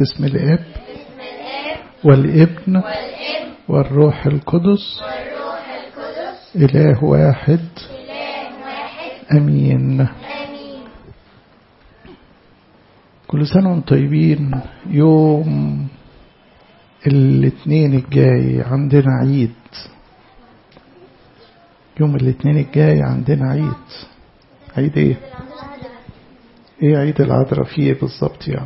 بسم الاب والابن والروح القدس إله واحد أمين كل سنة وانتم طيبين يوم الاثنين الجاي عندنا عيد يوم الاثنين الجاي عندنا عيد عيد ايه ايه عيد العذراء فيه ايه بالظبط يعني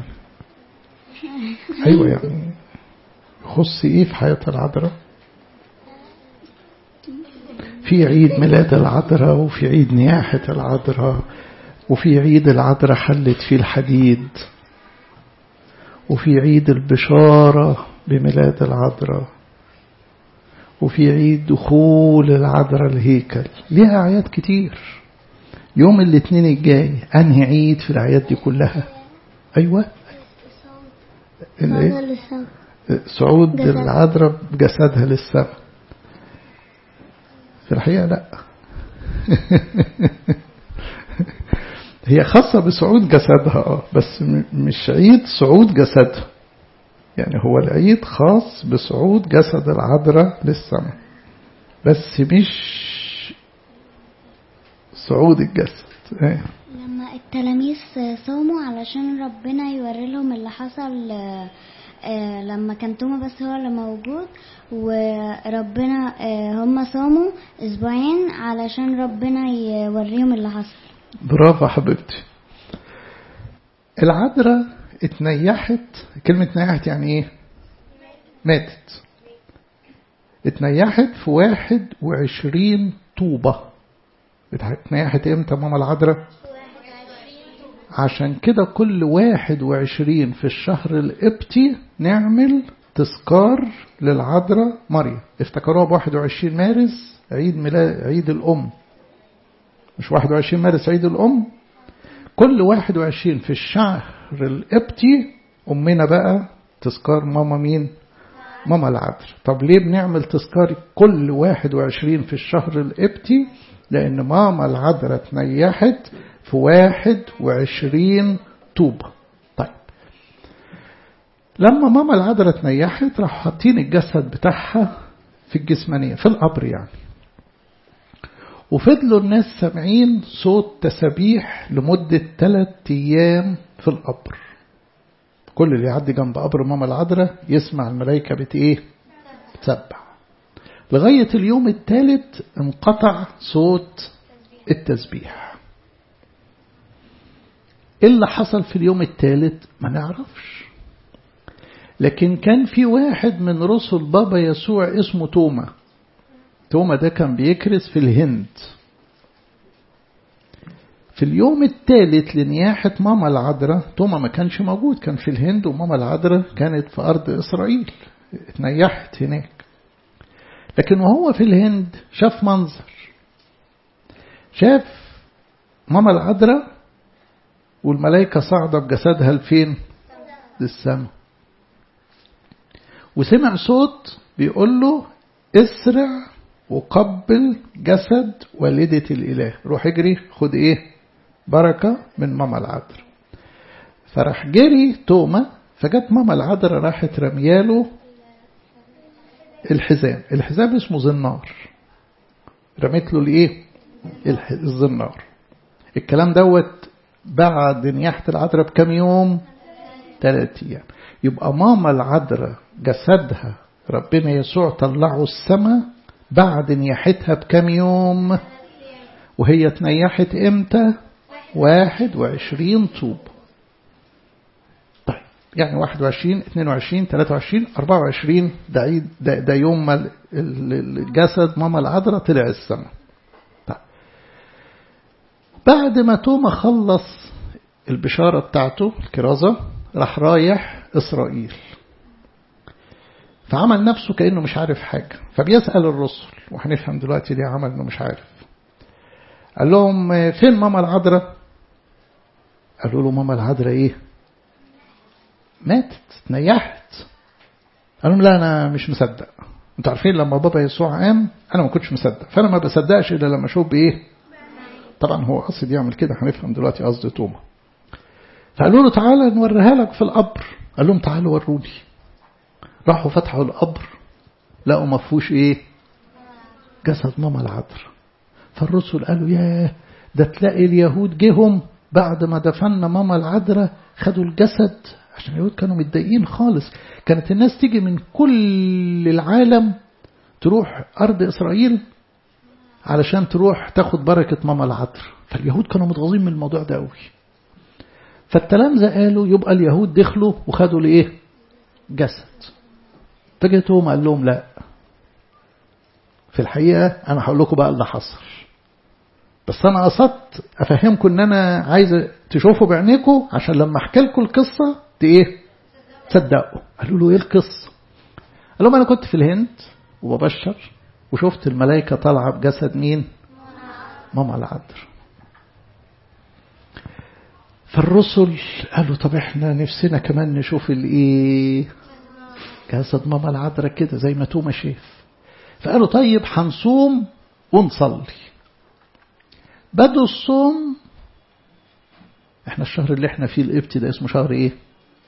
ايوه يعني خص ايه في حياة العذراء في عيد ميلاد العذراء وفي عيد نياحة العذراء وفي عيد العذراء حلت فيه الحديد وفي عيد البشارة بميلاد العذراء وفي عيد دخول العذراء الهيكل ليها أعياد كتير يوم الاثنين الجاي أنهي عيد في الأعياد دي كلها أيوة صعود العذراء بجسدها للسماء في الحقيقة لا هي خاصة بصعود جسدها اه بس مش عيد صعود جسدها يعني هو العيد خاص بصعود جسد العذراء للسماء بس مش صعود الجسد ايه. لما التلاميذ صاموا علشان ربنا يوري لهم اللي حصل لما كان توما بس هو اللي موجود وربنا هم صاموا اسبوعين علشان ربنا يوريهم اللي حصل برافو حبيبتي العذراء اتنيحت كلمة نيحت يعني ايه ماتت اتنيحت في واحد وعشرين طوبة اتنيحت امتى ماما العذراء عشان كده كل واحد وعشرين في الشهر القبطي نعمل تذكار للعذراء مريم افتكروها بواحد وعشرين مارس عيد ميلاد عيد الأم مش واحد وعشرين مارس عيد الأم كل واحد وعشرين في الشهر القبطي أمنا بقى تذكار ماما مين ماما العذراء طب ليه بنعمل تذكار كل واحد وعشرين في الشهر القبطي لأن ماما العذراء تنيحت في واحد وعشرين طوبة طيب لما ماما العذراء تنيحت راح حاطين الجسد بتاعها في الجسمانية في القبر يعني وفضلوا الناس سامعين صوت تسابيح لمدة ثلاث أيام في القبر كل اللي يعدي جنب قبر ماما العذراء يسمع الملائكة بت إيه؟ بتسبح لغاية اليوم الثالث انقطع صوت التسبيح ايه اللي حصل في اليوم الثالث ما نعرفش لكن كان في واحد من رسل بابا يسوع اسمه توما توما ده كان بيكرس في الهند في اليوم الثالث لنياحة ماما العذراء توما ما كانش موجود كان في الهند وماما العذراء كانت في أرض إسرائيل اتنيحت هناك لكن وهو في الهند شاف منظر شاف ماما العذراء والملائكة صاعدة بجسدها لفين للسماء وسمع صوت بيقول له اسرع وقبل جسد والدة الإله روح اجري خد ايه بركة من ماما العذراء فراح جري توما فجت ماما العذراء راحت رمياله الحزام الحزام اسمه زنار رميت له الايه الزنار الكلام دوت بعد نياحة العذراء بكم يوم ثلاث أيام يبقى ماما العذراء جسدها ربنا يسوع طلعه السماء بعد نياحتها بكم يوم وهي تنيحت امتى واحد وعشرين طوب طيب يعني واحد وعشرين اثنين وعشرين ثلاثة وعشرين أربعة وعشرين ده, عيد ده, ده يوم ما الجسد ماما العذراء طلع السماء طيب بعد ما توما خلص البشارة بتاعته الكرازة راح رايح إسرائيل فعمل نفسه كأنه مش عارف حاجة فبيسأل الرسل وهنفهم دلوقتي ليه عمل انه مش عارف قال لهم فين ماما العذراء قالوا له ماما العذراء ايه ماتت نيحت قال لهم لا انا مش مصدق انتوا عارفين لما بابا يسوع قام انا ما كنتش مصدق فانا ما بصدقش الا لما اشوف بايه طبعا هو قصد يعمل كده هنفهم دلوقتي قصد توما فقالوا له تعالى نوريها لك في القبر قال لهم تعالوا وروني راحوا فتحوا القبر لقوا ما فيهوش ايه جسد ماما العذراء فالرسل قالوا ياه ده تلاقي اليهود جهم بعد ما دفنا ماما العذراء خدوا الجسد عشان اليهود كانوا متضايقين خالص كانت الناس تيجي من كل العالم تروح أرض إسرائيل علشان تروح تاخد بركة ماما العذراء فاليهود كانوا متغاظين من الموضوع ده قوي فالتلامذة قالوا يبقى اليهود دخلوا وخدوا لإيه جسد فجأتهم قال لهم لا في الحقيقة أنا هقول لكم بقى اللي حصل بس أنا قصدت أفهمكم إن أنا عايز تشوفوا بعينيكم عشان لما أحكي لكم القصة إيه تصدقوا قالوا له إيه القصة قال لهم أنا كنت في الهند وببشر وشفت الملائكة طالعة بجسد مين ماما العذراء فالرسل قالوا طب احنا نفسنا كمان نشوف الايه جسد ماما العذراء كده زي ما توما شاف فقالوا طيب هنصوم ونصلي بدوا الصوم احنا الشهر اللي احنا فيه القبط ده اسمه شهر ايه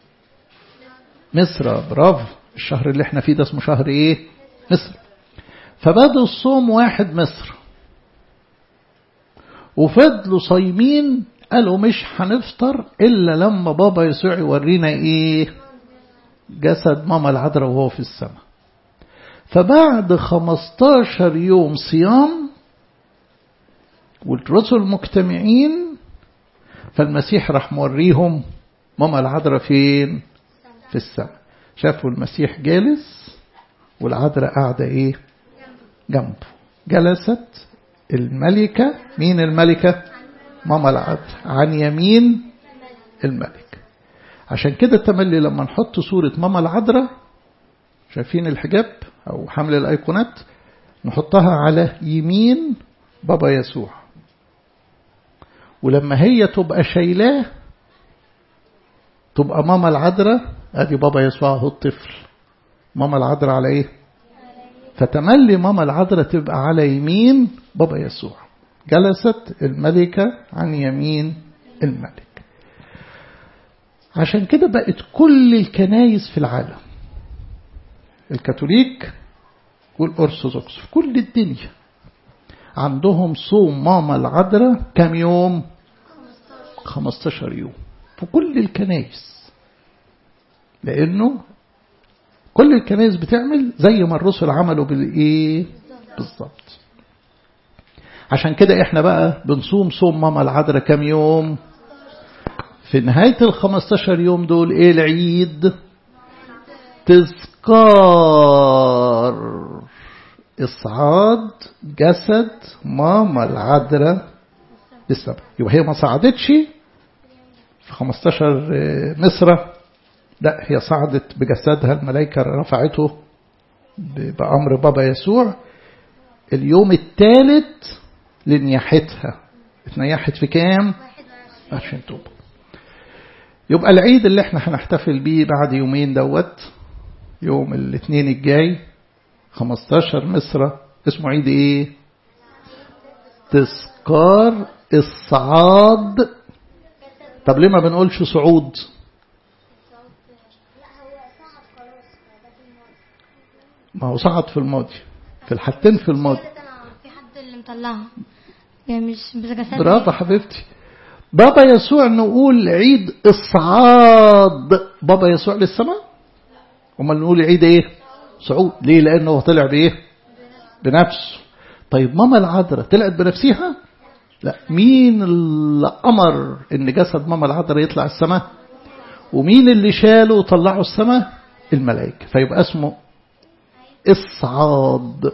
مصر برافو الشهر اللي احنا فيه ده اسمه شهر ايه مصر فبدوا الصوم واحد مصر وفضلوا صايمين قالوا مش هنفطر إلا لما بابا يسوع يورينا إيه جسد ماما العذراء وهو في السماء فبعد 15 يوم صيام والرسل مجتمعين فالمسيح راح موريهم ماما العذراء فين في السماء شافوا المسيح جالس والعذراء قاعدة ايه جنبه جلست الملكة مين الملكة ماما العذراء عن يمين الملك عشان كده تملي لما نحط صورة ماما العذراء شايفين الحجاب أو حمل الأيقونات نحطها على يمين بابا يسوع ولما هي تبقى شايلاه تبقى ماما العذراء ادي بابا يسوع اهو الطفل ماما العذراء على ايه فتملي ماما العذراء تبقى على يمين بابا يسوع جلست الملكة عن يمين الملك عشان كده بقت كل الكنايس في العالم الكاثوليك والأرثوذكس في كل الدنيا عندهم صوم ماما العذراء كم يوم 15 يوم في كل الكنايس لأنه كل الكنايس بتعمل زي ما الرسل عملوا بالإيه بالظبط عشان كده احنا بقى بنصوم صوم ماما العذراء كم يوم في نهاية ال 15 يوم دول ايه العيد تذكار إصعاد جسد ماما العذراء للسبع يبقى هي ما صعدتش في 15 مصر لا هي صعدت بجسدها الملائكة رفعته بأمر بابا يسوع اليوم الثالث لنياحتها اتنيحت في كام؟ عشان توب يبقى العيد اللي احنا هنحتفل بيه بعد يومين دوت يوم الاثنين الجاي 15 مصر اسمه عيد ايه تذكار الصعاد طب ليه ما بنقولش صعود ما هو صعد في الماضي في الحالتين في الماضي في حد اللي مطلعها يعني مش بجسد برافو حبيبتي بابا يسوع نقول عيد الصعاد بابا يسوع للسماء امال نقول عيد ايه صعود ليه لانه طلع بايه بنفسه طيب ماما العذراء طلعت بنفسها لا مين اللي امر ان جسد ماما العذراء يطلع السماء ومين اللي شاله وطلعه السماء الملائكه فيبقى اسمه الصعاد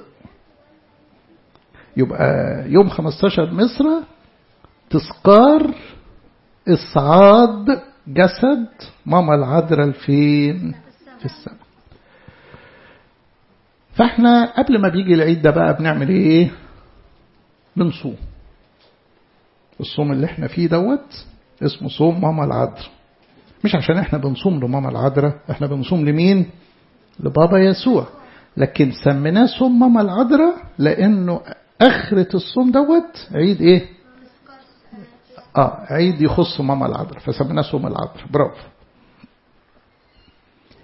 يبقى يوم 15 مصر تذكار إصعاد جسد ماما العذراء فين في السماء فاحنا قبل ما بيجي العيد ده بقى بنعمل ايه بنصوم الصوم اللي احنا فيه دوت اسمه صوم ماما العذراء مش عشان احنا بنصوم لماما العذراء احنا بنصوم لمين لبابا يسوع لكن سميناه صوم ماما العذراء لانه اخرة الصوم دوت عيد ايه اه عيد يخص ماما العذراء فسميناه صوم العذراء برافو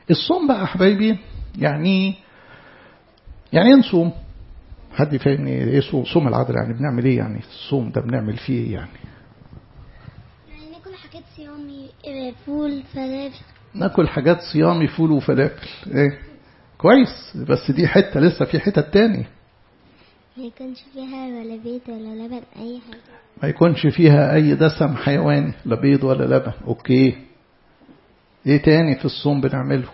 الصوم بقى حبايبي يعني يعني ايه نصوم حد يفهمني ايه صوم صوم العذراء يعني بنعمل ايه يعني الصوم ده بنعمل فيه ايه يعني يعني ناكل حاجات صيامي فول فلافل ناكل حاجات صيامي فول وفلافل ايه كويس بس دي حتة لسه في حتة تاني ما يكونش فيها ولا بيت ولا لبن اي حاجه ما يكونش فيها اي دسم حيواني لا بيض ولا لبن اوكي ايه تاني في الصوم بنعمله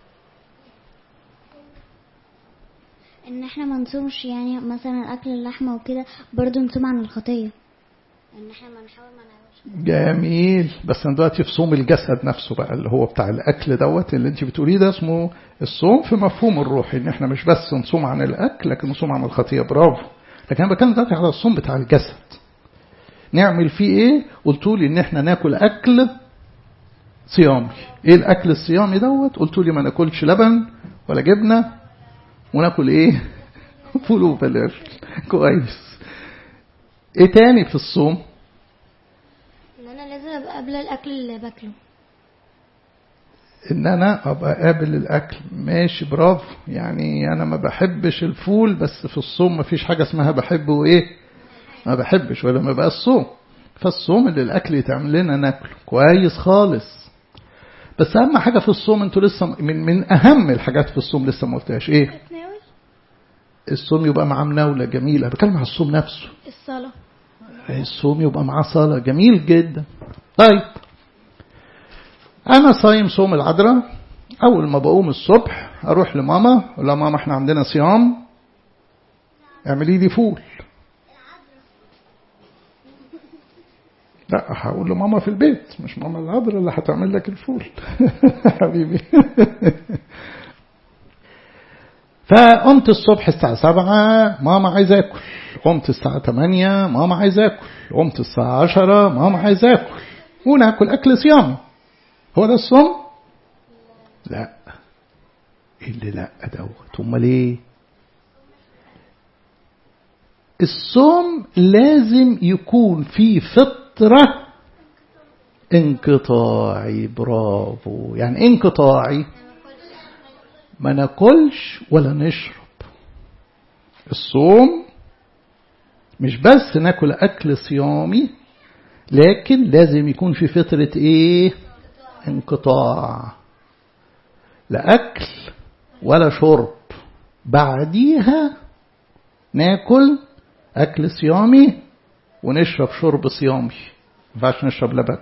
ان احنا ما نصومش يعني مثلا اكل اللحمه وكده برضو نصوم عن الخطيه ان احنا ما نحاول ما نعملش جميل بس انا دلوقتي في صوم الجسد نفسه بقى اللي هو بتاع الاكل دوت اللي انت بتقوليه ده اسمه الصوم في مفهوم الروحي ان احنا مش بس نصوم عن الاكل لكن نصوم عن الخطيه برافو لكن انا بتكلم دلوقتي على الصوم بتاع الجسد نعمل فيه ايه قلتوا لي ان احنا ناكل اكل صيامي ايه الاكل الصيامي دوت قلتوا لي ما ناكلش لبن ولا جبنه وناكل ايه فول وفلافل كويس ايه تاني في الصوم ان انا لازم ابقى قبل الاكل اللي باكله ان انا ابقى قابل الاكل ماشي برافو يعني انا ما بحبش الفول بس في الصوم ما فيش حاجه اسمها بحبه ايه ما بحبش ولا ما بقى الصوم فالصوم اللي الاكل يتعمل لنا ناكله كويس خالص بس اهم حاجه في الصوم انتوا لسه من من اهم الحاجات في الصوم لسه ما قلتهاش ايه اتناول الصوم يبقى معاه مناوله جميله بتكلم على الصوم نفسه الصلاة الصوم يبقى معاه صلاة جميل جدا طيب أنا صايم صوم العذراء أول ما بقوم الصبح أروح لماما أقول لها ماما إحنا عندنا صيام اعملي لي فول لا هقول لماما في البيت مش ماما العذراء اللي هتعمل لك الفول حبيبي فقمت الصبح الساعة سبعة ماما عايز اكل قمت الساعة تمانية ماما عايز اكل قمت الساعة عشرة ماما عايز اكل وناكل اكل صيامي هو ده الصوم؟ لا ايه اللي لا دوت امال ايه؟ الصوم لازم يكون في فطرة انقطاعي برافو يعني انقطاعي ما ناكلش ولا نشرب الصوم مش بس ناكل اكل صيامي لكن لازم يكون في فترة ايه انقطاع لا اكل ولا شرب بعديها ناكل اكل صيامي ونشرب شرب صيامي ما ينفعش نشرب لبن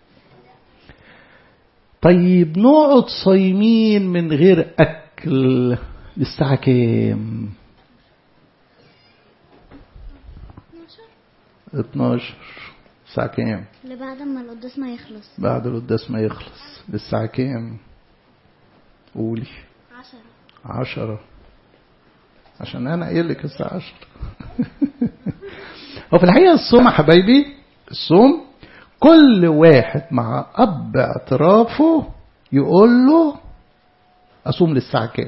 طيب نقعد صايمين من غير أكل للساعة كام؟ 12 الساعة كام؟ اللي بعد ما القداس ما يخلص بعد القداس ما يخلص للساعة كام؟ قولي عشرة عشرة عشان أنا قايل لك الساعة عشرة وفي الحقيقة الصوم يا حبايبي الصوم كل واحد مع أب اعترافه يقول له أصوم للساعة كام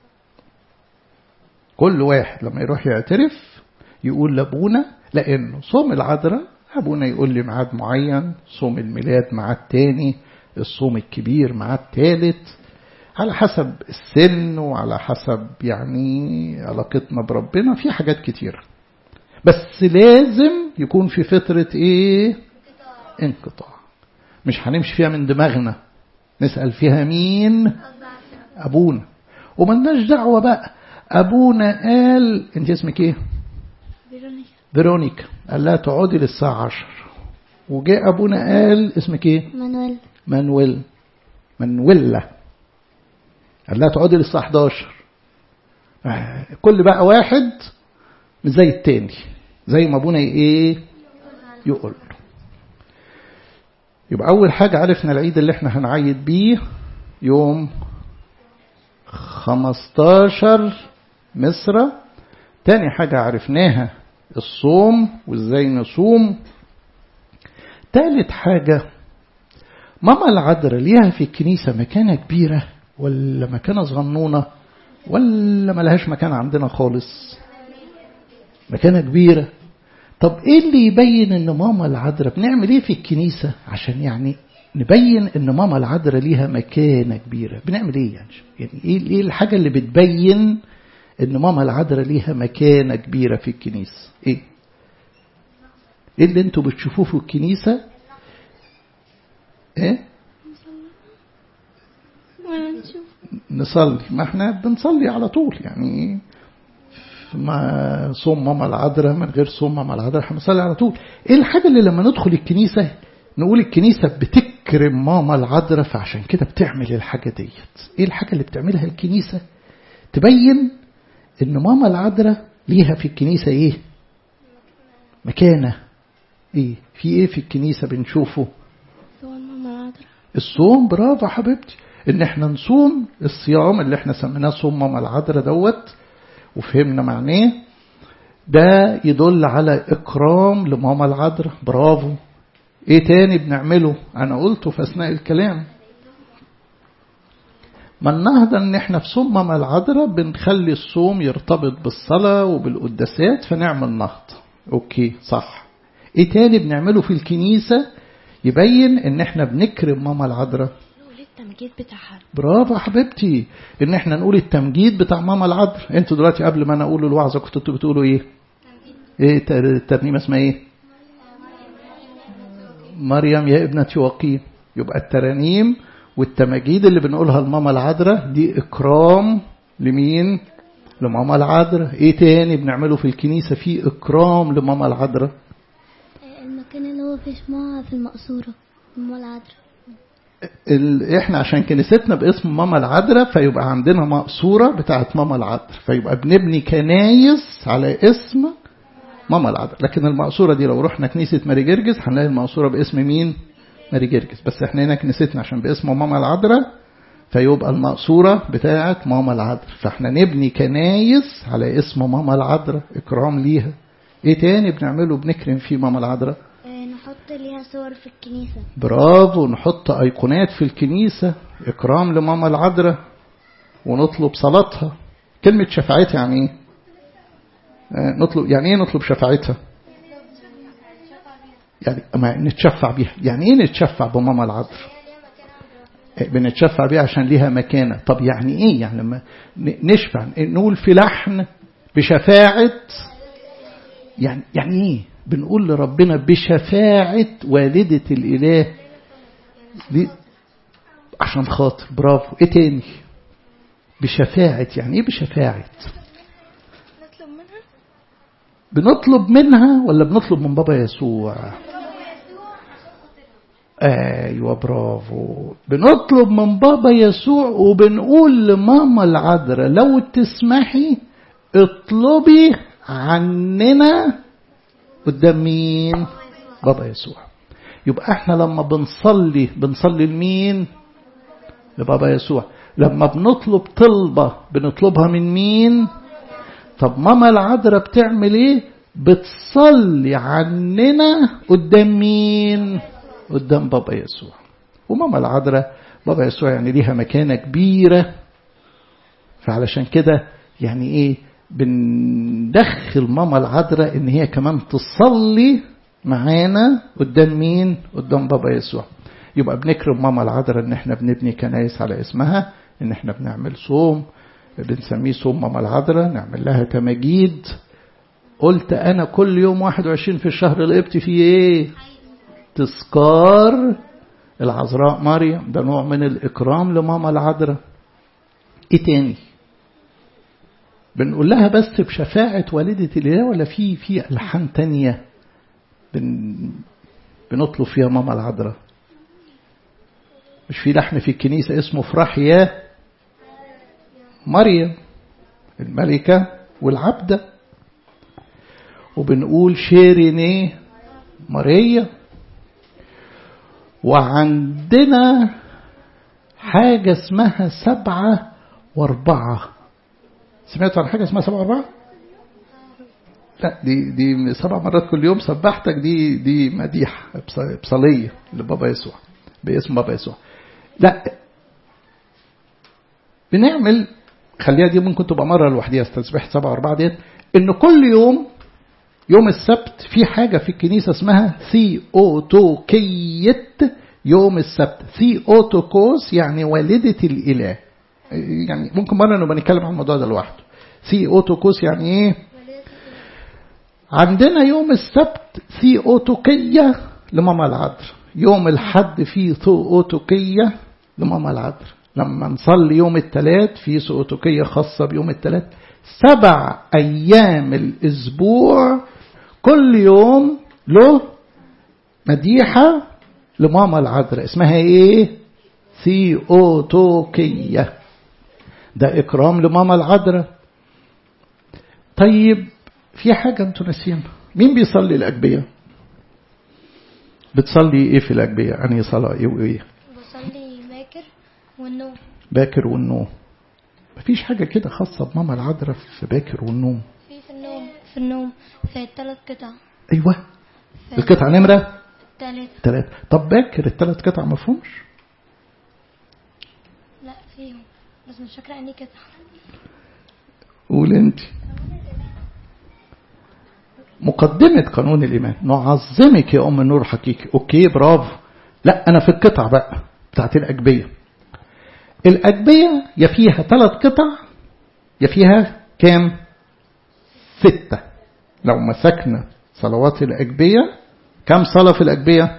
كل واحد لما يروح يعترف يقول لأبونا لأنه صوم العذراء أبونا يقول لي ميعاد معين صوم الميلاد ميعاد تاني الصوم الكبير ميعاد تالت على حسب السن وعلى حسب يعني علاقتنا بربنا في حاجات كتيرة بس لازم يكون في فترة ايه انقطاع مش هنمشي فيها من دماغنا نسأل فيها مين أبونا وملناش دعوة بقى أبونا قال أنت اسمك إيه؟ فيرونيكا فيرونيكا قال لها تقعدي للساعة عشر وجاء أبونا قال اسمك إيه؟ مانويل مانويل مانويلا قال لها تقعدي للساعة 11 آه، كل بقى واحد مش زي التاني زي ما أبونا إيه؟ يقول له يبقى أول حاجة عرفنا العيد اللي احنا هنعيد بيه يوم 15 مصر تاني حاجة عرفناها الصوم وازاي نصوم تالت حاجة ماما العذراء ليها في الكنيسة مكانة كبيرة ولا مكانة صغنونة ولا ملهاش مكان عندنا خالص مكانة كبيرة طب ايه اللي يبين ان ماما العذراء بنعمل ايه في الكنيسة عشان يعني نبين ان ماما العذراء ليها مكانة كبيرة بنعمل ايه يعني يعني ايه ايه الحاجة اللي بتبين ان ماما العذراء ليها مكانة كبيرة في الكنيسة ايه ايه اللي انتوا بتشوفوه في الكنيسة ايه ولا نشوف نصلي ما احنا بنصلي على طول يعني ما صوم ماما العذراء من غير صوم ماما العذراء احنا بنصلي على طول ايه الحاجة اللي لما ندخل الكنيسة نقول الكنيسة بتكرم ماما العذراء فعشان كده بتعمل الحاجة ديت ايه الحاجة اللي بتعملها الكنيسة تبين ان ماما العذراء ليها في الكنيسة ايه مكانة ايه في ايه في الكنيسة بنشوفه هو ماما العذراء الصوم برافو حبيبتي ان احنا نصوم الصيام اللي احنا سميناه صوم ماما العذراء دوت وفهمنا معناه ده يدل على اكرام لماما العذراء برافو ايه تاني بنعمله انا قلته في اثناء الكلام ما النهضة ان احنا في صوم ماما العذراء بنخلي الصوم يرتبط بالصلاة وبالقداسات فنعمل نهضة اوكي صح ايه تاني بنعمله في الكنيسة يبين ان احنا بنكرم ماما العذراء نقول التمجيد بتاعها برافو حبيبتي ان احنا نقول التمجيد بتاع ماما العذراء انتوا دلوقتي قبل ما انا اقول الوعظه كنتوا بتقولوا ايه ايه الترنيمه اسمها ايه مريم يا ابنة يوقيم يبقى الترانيم والتماجيد اللي بنقولها لماما العذراء دي اكرام لمين لماما العذراء ايه تاني بنعمله في الكنيسه في اكرام لماما العذراء المكان اللي هو في اسمها في المقصورة أم العذراء ال... احنا عشان كنيستنا باسم ماما العذراء فيبقى عندنا مقصورة بتاعت ماما العذراء فيبقى بنبني كنايس على اسم ماما العذراء لكن المقصورة دي لو رحنا كنيسة ماري جرجس هنلاقي المقصورة باسم مين ماري جرجس بس احنا هنا كنيستنا عشان باسم ماما العذراء فيبقى المقصورة بتاعت ماما العذراء فاحنا نبني كنايس على اسم ماما العذراء اكرام ليها ايه تاني بنعمله بنكرم فيه ماما العذراء آه، نحط ليها صور في الكنيسة برافو نحط أيقونات في الكنيسة إكرام لماما العذراء ونطلب صلاتها كلمة شفاعتها يعني إيه؟ آه، نطلب يعني إيه نطلب شفاعتها؟ يعني ما نتشفع بيها يعني إيه نتشفع بماما العذراء؟ آه، بنتشفع بيها عشان ليها مكانة طب يعني إيه يعني لما ن- نشفع نقول في لحن بشفاعة يعني يعني ايه بنقول لربنا بشفاعة والدة الإله دي عشان خاطر برافو ايه تاني بشفاعة يعني ايه بشفاعة نطلب منها بنطلب منها ولا بنطلب من بابا يسوع ايوه برافو بنطلب من بابا يسوع وبنقول لماما العذراء لو تسمحي اطلبي عننا قدام مين بابا يسوع يبقى احنا لما بنصلي بنصلي لمين لبابا يسوع لما بنطلب طلبة بنطلبها من مين طب ماما العذراء بتعمل ايه بتصلي عننا قدام مين قدام بابا يسوع وماما العذراء بابا يسوع يعني ليها مكانة كبيرة فعلشان كده يعني ايه بندخل ماما العذراء ان هي كمان تصلي معانا قدام مين قدام بابا يسوع يبقى بنكرم ماما العذراء ان احنا بنبني كنايس على اسمها ان احنا بنعمل صوم بنسميه صوم ماما العذراء نعمل لها تماجيد قلت انا كل يوم 21 في الشهر القبط فيه ايه تذكار العذراء مريم ده نوع من الاكرام لماما العذراء ايه تاني بنقول لها بس بشفاعة والدة الإله ولا في في ألحان تانية بن بنطلب فيها ماما العذراء مش في لحن في الكنيسة اسمه فرح يا مريم الملكة والعبدة وبنقول شيريني ماريا وعندنا حاجة اسمها سبعة واربعة سمعتوا عن حاجة اسمها سبعة واربعة؟ لا دي دي سبع مرات كل يوم سبحتك دي دي مديحة بصلية لبابا يسوع باسم بابا يسوع لا بنعمل خليها دي ممكن تبقى مرة لوحديها تسبيح سبعة واربعة ديت ان كل يوم يوم السبت في حاجة في الكنيسة اسمها ثيوتوكية يوم السبت ثي أوتوكوس يعني والدة الإله يعني ممكن مرة نبقى نتكلم عن الموضوع ده لوحده ثي أوتوكوس يعني إيه عندنا يوم السبت ثي أوتوكية لماما العذراء يوم الحد فيه ثو أوتوكية لماما العذراء لما نصلي يوم الثلاث في سؤوتوكية خاصة بيوم الثلاث سبع أيام الأسبوع كل يوم له مديحة لماما العذراء اسمها ايه ثيوتوكية ده إكرام لماما العذراء طيب في حاجة انتوا ناسيينها مين بيصلي الأجبية بتصلي ايه في الأجبية أنهي صلاة ايه وايه بصلي باكر والنوم باكر والنوم مفيش حاجة كده خاصة بماما العذراء في باكر والنوم في في النوم في النوم في الثلاث قطع أيوة في القطعة نمرة الثالث ثلاثة طب باكر الثلاث قطع مفهومش لا فيهم بس مش فاكرة اني قطع قول انت مقدمة قانون الإيمان نعظمك يا أم النور حقيقي أوكي برافو لا أنا في القطع بقى بتاعت الأجبية الأجبية يا فيها ثلاث قطع يا فيها كام ستة لو مسكنا صلوات الأجبية كم صلاة في الأجبية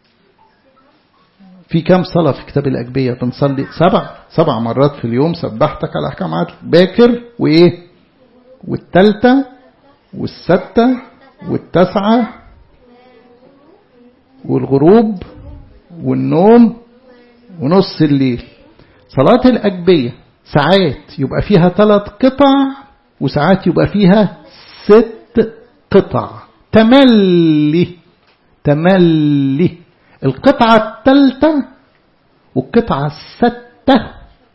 في كم صلاة في كتاب الأجبية بنصلي سبع سبع مرات في اليوم سبحتك على أحكام عدل باكر وإيه والتالتة والستة والتسعة والغروب والنوم ونص الليل صلاة الأجبية ساعات يبقى فيها ثلاث قطع وساعات يبقى فيها ست قطع تملي تملي القطعة الثالثة والقطعة الستة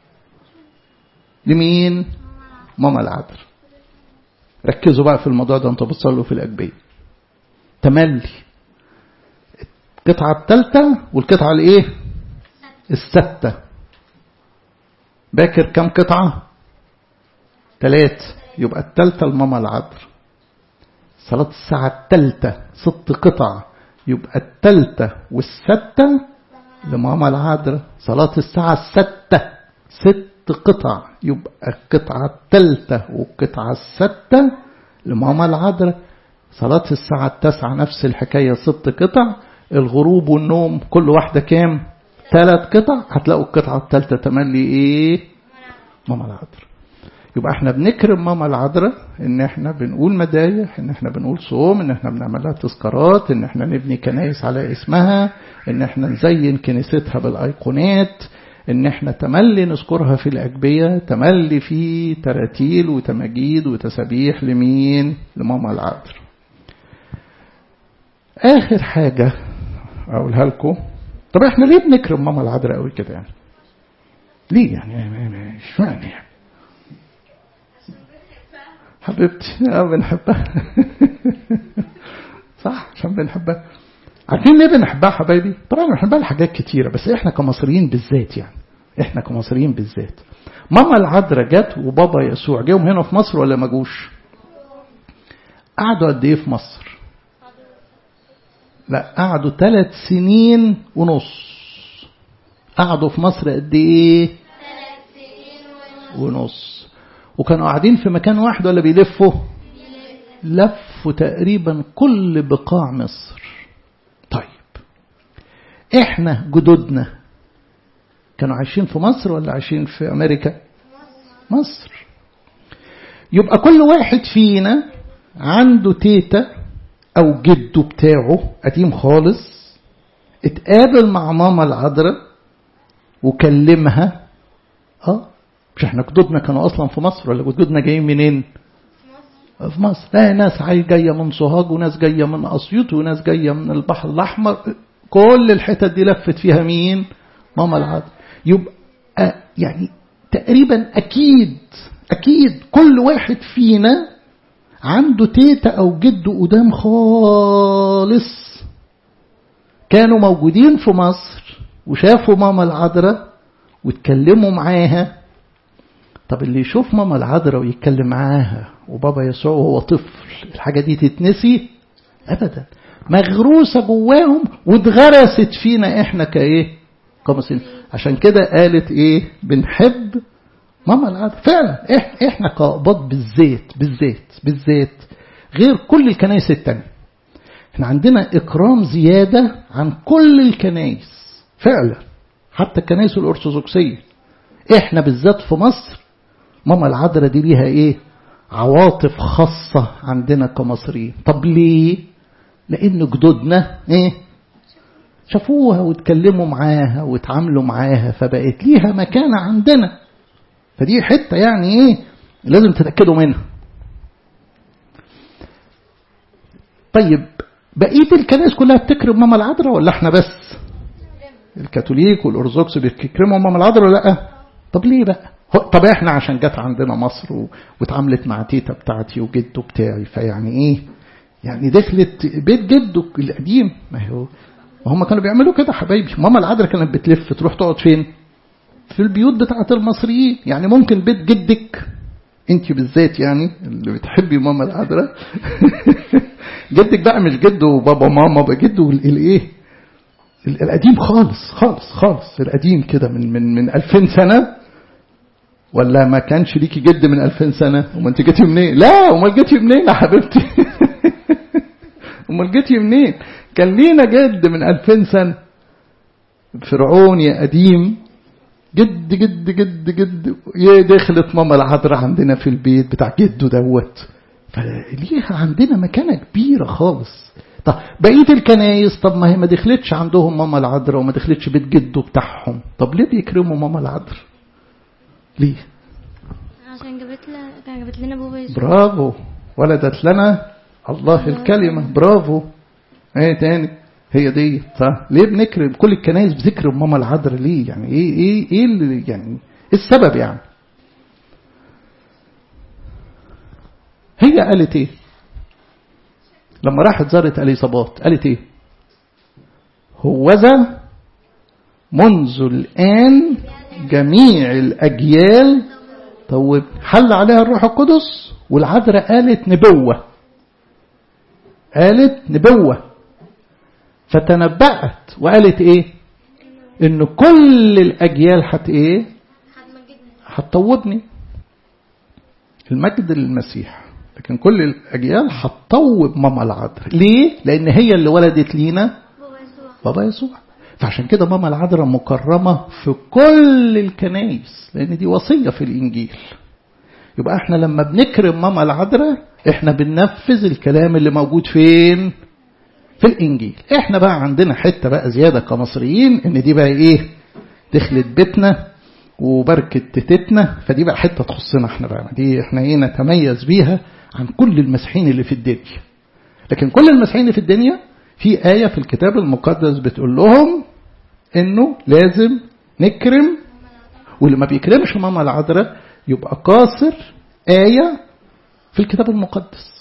لمين؟ ماما العذراء ركزوا بقى في الموضوع ده انتوا بتصلوا في الأجبية تملي القطعة الثالثة والقطعة الايه؟ الستة باكر كم قطعة؟ ثلاث يبقى الثالثة لماما العذراء صلاة الساعة الثالثة ست قطع يبقى الثالثة والستة لماما العذراء صلاة الساعة الستة ست قطع يبقى القطعة الثالثة والقطعة الستة لماما العذراء صلاة الساعة التاسعة نفس الحكاية ست قطع الغروب والنوم كل واحدة كام ثلاث قطع هتلاقوا القطعة الثالثة تملي ايه ماما العذراء يبقى احنا بنكرم ماما العذراء ان احنا بنقول مدايح ان احنا بنقول صوم ان احنا بنعمل لها تذكارات ان احنا نبني كنايس على اسمها ان احنا نزين كنيستها بالايقونات ان احنا تملي نذكرها في الاجبيه تملي في تراتيل وتماجيد وتسابيح لمين لماما العذراء اخر حاجه اقولها لكم طب احنا ليه بنكرم ماما العذراء قوي كده يعني ليه يعني مش معنى يعني حبيبتي اه بنحبها صح عشان بنحبها عارفين ليه بنحبها حبايبي طبعا بنحبها لحاجات كتيرة بس احنا كمصريين بالذات يعني احنا كمصريين بالذات ماما العذراء جت وبابا يسوع جيهم هنا في مصر ولا ما جوش قعدوا قد ايه في مصر لا قعدوا ثلاث سنين ونص قعدوا في مصر قد ايه ونص وكانوا قاعدين في مكان واحد ولا بيلفوا لفوا تقريبا كل بقاع مصر طيب احنا جدودنا كانوا عايشين في مصر ولا عايشين في امريكا مصر يبقى كل واحد فينا عنده تيتا او جده بتاعه قديم خالص اتقابل مع ماما العذراء وكلمها اه مش احنا جدودنا كانوا اصلا في مصر ولا جدودنا جايين منين في مصر لا ناس جايه من سوهاج وناس جايه من اسيوط وناس جايه من البحر الاحمر كل الحتت دي لفت فيها مين ماما العذراء يبقى يعني تقريبا اكيد اكيد كل واحد فينا عنده تيتا او جد قدام خالص كانوا موجودين في مصر وشافوا ماما العذراء واتكلموا معاها طب اللي يشوف ماما العذراء ويتكلم معاها وبابا يسوع وهو طفل الحاجة دي تتنسي أبدا مغروسة جواهم واتغرست فينا احنا كايه كمصريين عشان كده قالت ايه بنحب ماما العذراء فعلا إح- احنا كأقباط بالذات بالذات بالذات غير كل الكنائس التانية احنا عندنا اكرام زيادة عن كل الكنائس فعلا حتى الكنائس الارثوذكسية احنا بالذات في مصر ماما العذراء دي ليها ايه عواطف خاصة عندنا كمصريين طب ليه لان جدودنا ايه شافوها واتكلموا معاها واتعاملوا معاها فبقت ليها مكانة عندنا فدي حتة يعني ايه لازم تتأكدوا منها طيب بقية الكنائس كلها بتكرم ماما العذراء ولا احنا بس الكاثوليك والأرثوذكس بيكرموا ماما العذراء ولا لا طب ليه بقى هو- طب احنا عشان جت عندنا مصر و... واتعاملت مع تيتا بتاعتي وجده بتاعي فيعني ايه يعني دخلت بيت جده القديم ما هو ما هم كانوا بيعملوا كده حبايبي ماما العذراء كانت بتلف تروح تقعد فين في البيوت بتاعت المصريين يعني ممكن بيت جدك انت بالذات يعني اللي بتحبي ماما العذراء جدك بقى مش جده وبابا ماما بقى جده ال- الايه ال- القديم خالص خالص خالص القديم كده من من من 2000 سنه ولا ما كانش ليكي جد من 2000 سنه امال انت جيتي منين لا امال جيتي منين يا حبيبتي امال جيتي منين كان لينا جد من 2000 سنه فرعون يا قديم جد جد جد جد يا دخلت ماما العذراء عندنا في البيت بتاع جده دوت فليها عندنا مكانة كبيرة خالص طب بقية الكنايس طب ما هي ما دخلتش عندهم ماما العذراء وما دخلتش بيت جده بتاعهم طب ليه بيكرموا ماما العذراء ليه عشان جابت لنا كان جابت لنا بابا يسوع برافو ولدت لنا الله الكلمة برافو ايه تاني هي دي صح ليه بنكرم كل الكنائس بتكرم ماما العذراء ليه يعني ايه ايه ايه اللي يعني ايه السبب يعني هي قالت ايه لما راحت زارت اليصابات قالت ايه هوذا منذ الآن جميع الأجيال طب حل عليها الروح القدس والعذراء قالت نبوة قالت نبوة فتنبأت وقالت ايه ان كل الاجيال هت ايه هتطوبني المجد للمسيح لكن كل الاجيال هتطوب ماما العذراء ليه لان هي اللي ولدت لينا بابا يسوع بابا يسوع فعشان كده ماما العذراء مكرمة في كل الكنايس لأن دي وصية في الإنجيل يبقى احنا لما بنكرم ماما العذراء احنا بننفذ الكلام اللي موجود فين في الإنجيل احنا بقى عندنا حتة بقى زيادة كمصريين ان دي بقى ايه دخلت بيتنا وبركة تتتنا فدي بقى حتة تخصنا احنا بقى دي احنا ايه نتميز بيها عن كل المسيحيين اللي في الدنيا لكن كل المسيحيين اللي في الدنيا في آية في الكتاب المقدس بتقول لهم إنه لازم نكرم واللي ما بيكرمش ماما العذراء يبقى قاصر آية في الكتاب المقدس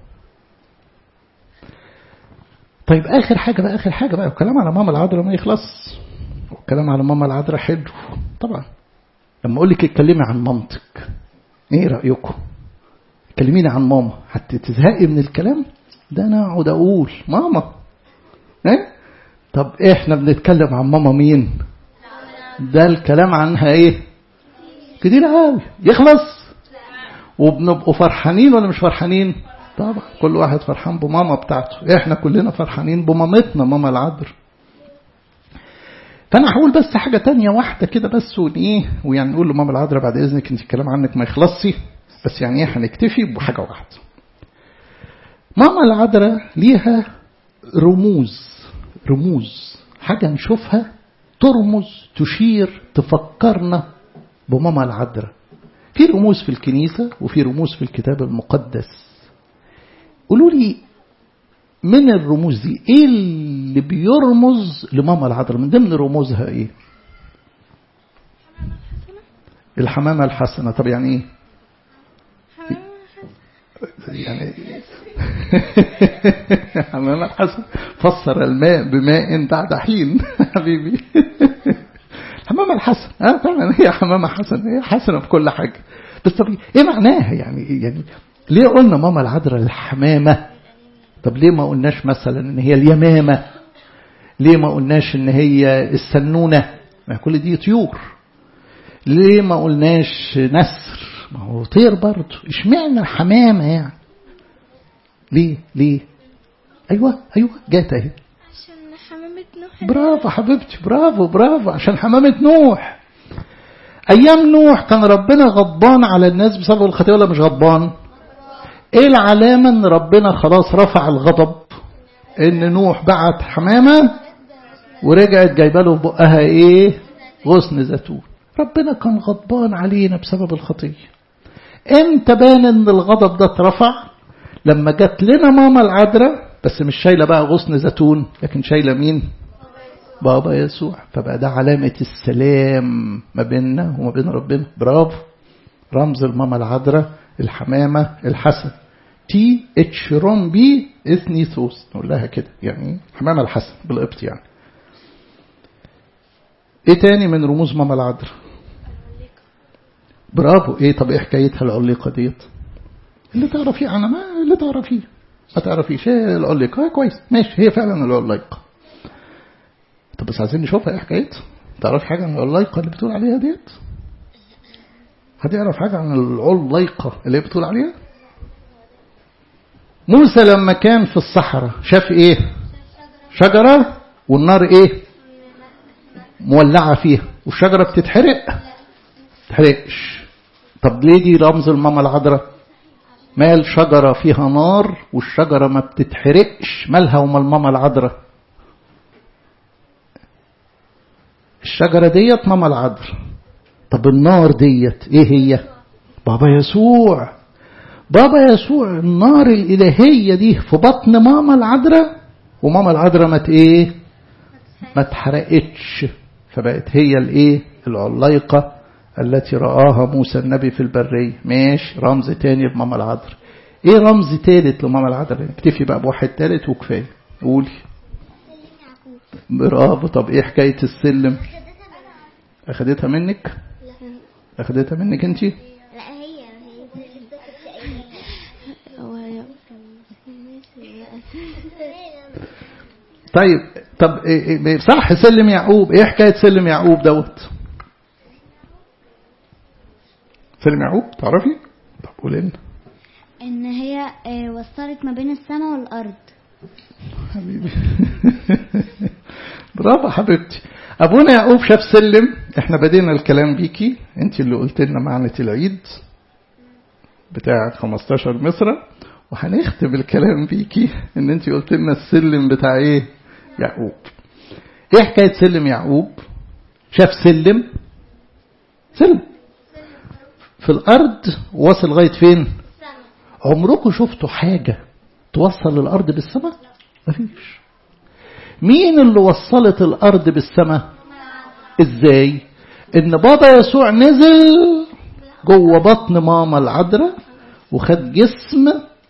طيب آخر حاجة بقى آخر حاجة بقى الكلام على ماما العذراء ما يخلص والكلام على ماما العذراء حلو طبعا لما أقول لك اتكلمي عن مامتك إيه رأيكم؟ كلميني عن ماما حتى تزهقي من الكلام ده انا اقعد اقول ماما ايه طب احنا بنتكلم عن ماما مين ده الكلام عنها ايه كتير قوي يخلص وبنبقوا فرحانين ولا مش فرحانين طبعا كل واحد فرحان بماما بتاعته احنا كلنا فرحانين بمامتنا ماما العذر فانا هقول بس حاجه تانية واحده كده بس وايه ويعني نقول لماما العذراء بعد اذنك انت الكلام عنك ما يخلصش بس يعني ايه هنكتفي بحاجه واحده ماما العذراء ليها رموز رموز حاجة نشوفها ترمز تشير تفكرنا بماما العذراء في رموز في الكنيسة وفي رموز في الكتاب المقدس قولوا لي من الرموز دي ايه اللي بيرمز لماما العذراء من ضمن رموزها ايه الحمامة الحسنة طب يعني ايه يعني حمام الحسن فسر الماء بماء بعد حين حبيبي حمامة الحسن اه فعلا هي حمامة حسن هي حسنة في كل حاجة بس طب ايه معناها يعني يعني ليه قلنا ماما العذراء الحمامة طب ليه ما قلناش مثلا ان هي اليمامة ليه ما قلناش ان هي السنونة ما كل دي طيور ليه ما قلناش نسر ما هو طير برضه اشمعنى الحمامة يعني ليه ليه ايوه ايوه جات اهي عشان حمامة نوح برافو حبيبتي برافو برافو عشان حمامة نوح أيام نوح كان ربنا غضبان على الناس بسبب الخطيئة ولا مش غضبان إيه العلامة إن ربنا خلاص رفع الغضب إن نوح بعت حمامة ورجعت جايبه له بقها إيه غصن زيتون ربنا كان غضبان علينا بسبب الخطية امتى بان ان الغضب ده اترفع لما جت لنا ماما العذراء بس مش شايله بقى غصن زيتون لكن شايله مين بابا يسوع فبقى ده علامة السلام ما بيننا وما بين ربنا برافو رمز الماما العذراء الحمامة الحسن تي اتش روم بي اثنيثوس نقول لها كده يعني حمامة الحسن بالقبط يعني ايه تاني من رموز ماما العذراء برافو ايه طب ايه حكايتها العليقة ديت اللي تعرفيه عنها ما اللي تعرفيه ما تعرفيش ايه العليقة كويس ماشي هي فعلا العليقة طب بس عايزين نشوفها ايه حكايتها تعرف حاجة عن العليقة اللي بتقول عليها ديت حد يعرف حاجة عن العليقة اللي بتقول عليها موسى لما كان في الصحراء شاف ايه شجرة والنار ايه مولعة فيها والشجرة بتتحرق تحرقش طب ليه دي رمز الماما العذراء مال شجرة فيها نار والشجرة ما بتتحرقش مالها ومال ماما العذراء الشجرة ديت ماما العذراء طب النار ديت ايه هي بابا يسوع بابا يسوع النار الإلهية دي في بطن ماما العذراء وماما العذراء ما ايه ما اتحرقتش فبقت هي الايه العليقة التي رآها موسى النبي في البرية ماشي رمز تاني لماما العذراء ايه رمز تالت لماما العذراء اكتفي بقى بواحد تالت وكفايه قولي برافو طب ايه حكاية السلم اخدتها منك اخدتها منك انت لا هي طيب طب إيه إيه صح سلم يعقوب ايه حكاية سلم يعقوب دوت سلم يعقوب تعرفي طب قولي لنا ان هي آه، وصلت ما بين السماء والارض حبيبي برافو حبيبتي ابونا يعقوب شاف سلم احنا بدينا الكلام بيكي انت اللي قلت لنا معنى العيد بتاع 15 مصر وهنختم الكلام بيكي ان انت قلت لنا السلم بتاع ايه يعقوب ايه حكايه سلم يعقوب شاف سلم سلم في الارض واصل لغايه فين عمركم شفتوا حاجه توصل الارض بالسماء مفيش مين اللي وصلت الارض بالسماء ازاي ان بابا يسوع نزل جوه بطن ماما العذراء وخد جسم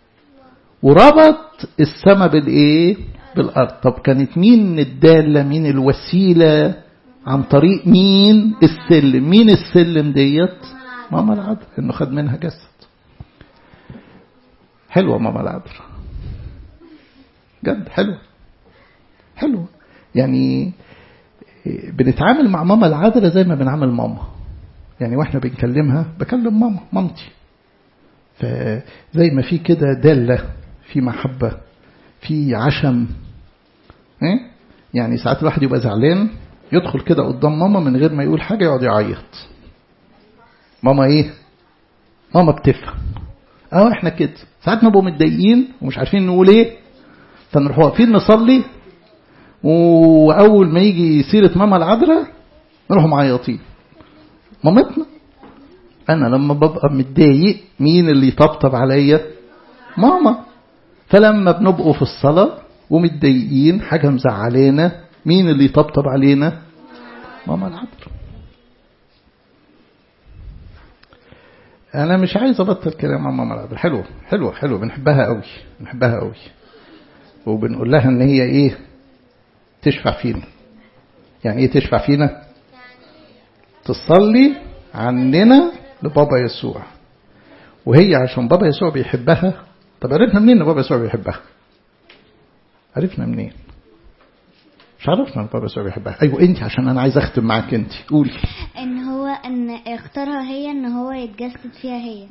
وربط السماء بالايه بالارض طب كانت مين الداله مين الوسيله عن طريق مين السلم مين السلم ديت ماما العذراء انه خد منها جسد حلوه ماما العذراء جد حلوه حلوه يعني بنتعامل مع ماما العذراء زي ما بنعامل ماما يعني واحنا بنكلمها بكلم ماما مامتي فزي ما في كده دالة في محبة في عشم إيه؟ يعني ساعات الواحد يبقى زعلان يدخل كده قدام ماما من غير ما يقول حاجة يقعد يعيط ماما ايه ماما بتفهم اه احنا كده ساعات نبقى متضايقين ومش عارفين نقول ايه فنروح واقفين نصلي واول ما يجي سيره ماما العذراء نروح معيطين مامتنا انا لما ببقى متضايق مين اللي يطبطب عليا ماما فلما بنبقوا في الصلاه ومتضايقين حاجه مزعلانا مين اللي يطبطب علينا ماما العذراء انا مش عايز ابطل كلام عن ماما العذراء حلوه حلوه حلوه بنحبها قوي بنحبها قوي وبنقول لها ان هي ايه تشفع فينا يعني ايه تشفع فينا تصلي عننا لبابا يسوع وهي عشان بابا يسوع بيحبها طب عرفنا منين ان بابا يسوع بيحبها عرفنا منين مش عرفنا ان بابا يسوع بيحبها ايوه انت عشان انا عايز اختم معاك انت قولي ان هو ان اختارها هي ان هو يتجسد فيها هي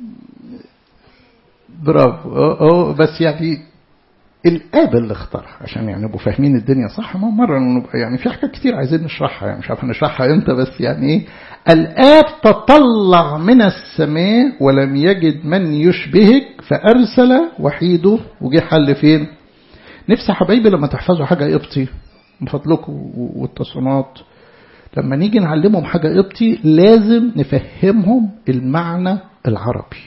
برافو أه أه بس يعني الاب اللي اختارها عشان يعني نبقوا فاهمين الدنيا صح ما مره نبقى يعني في حاجات كتير عايزين نشرحها يعني مش عارف نشرحها امتى بس يعني ايه الاب تطلع من السماء ولم يجد من يشبهك فارسل وحيده وجه حل فين نفسي حبايبي لما تحفظوا حاجه قبطي من فضلكم والتصنيات لما نيجي نعلمهم حاجه قبطي لازم نفهمهم المعنى العربي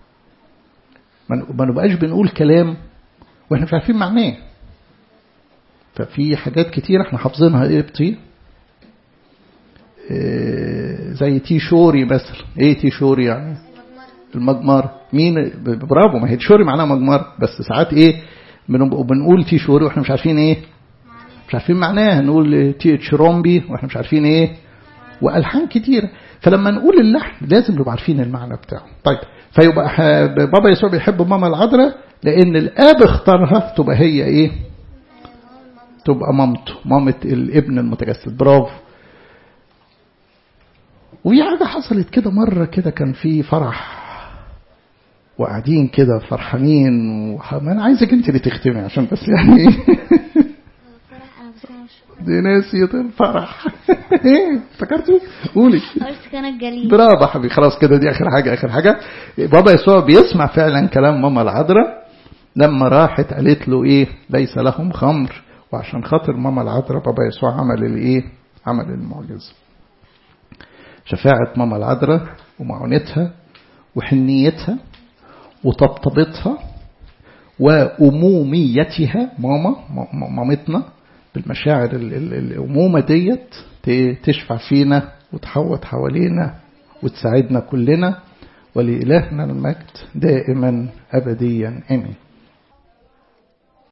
ما نبقاش بنقول كلام واحنا مش عارفين معناه ففي حاجات كتير احنا حافظينها قبطي إيه زي تيشوري مثلا ايه تيشوري يعني المجمر مين برافو ما هي تيشوري معناها مجمر بس ساعات ايه بنقول تيشوري واحنا مش عارفين ايه مش عارفين معناها نقول تشرومبي واحنا مش عارفين ايه والحان كتير فلما نقول اللحن لازم نبقى عارفين المعنى بتاعه طيب فيبقى بابا يسوع بيحب ماما العذراء لان الاب اختارها تبقى هي ايه تبقى مامته مامة الابن المتجسد برافو وفي حاجة حصلت كده مرة كده كان في فرح وقاعدين كده فرحانين وح... ما انا عايزك انت اللي تختمي عشان بس يعني دي ناسية الفرح ايه افتكرتي قولي قلت كان الجليل برافو حبيبي خلاص كده دي اخر حاجة اخر حاجة بابا يسوع بيسمع فعلا كلام ماما العذراء لما راحت قالت له ايه ليس لهم خمر وعشان خاطر ماما العذراء بابا يسوع عمل الايه عمل المعجزة شفاعة ماما العذراء ومعونتها وحنيتها وطبطبتها وأموميتها ماما مامتنا بالمشاعر الأمومة ديت تشفع فينا وتحوط حوالينا وتساعدنا كلنا ولإلهنا المجد دائما أبديا آمين